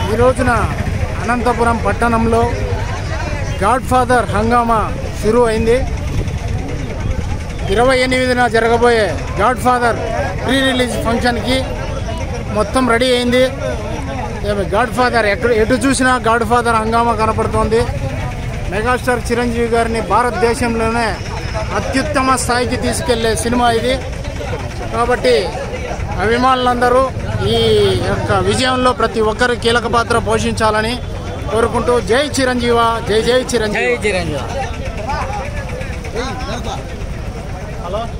ఈ రోజున అనంతపురం పట్టణంలో గాడ్ ఫాదర్ హంగామా షురూ అయింది ఇరవై ఎనిమిదిన జరగబోయే గాడ్ ఫాదర్ ప్రీ రిలీజ్ ఫంక్షన్కి మొత్తం రెడీ అయింది ఏమి గాడ్ ఫాదర్ ఎక్కడ ఎటు చూసినా గాడ్ ఫాదర్ హంగామా కనపడుతోంది మెగాస్టార్ చిరంజీవి గారిని భారతదేశంలోనే అత్యుత్తమ స్థాయికి తీసుకెళ్లే సినిమా ఇది కాబట్టి అభిమానులందరూ ఈ యొక్క విజయంలో ప్రతి ఒక్కరు కీలక పాత్ర పోషించాలని కోరుకుంటూ జై చిరంజీవ జై జై చిరంజీవి చిరంజీవి హలో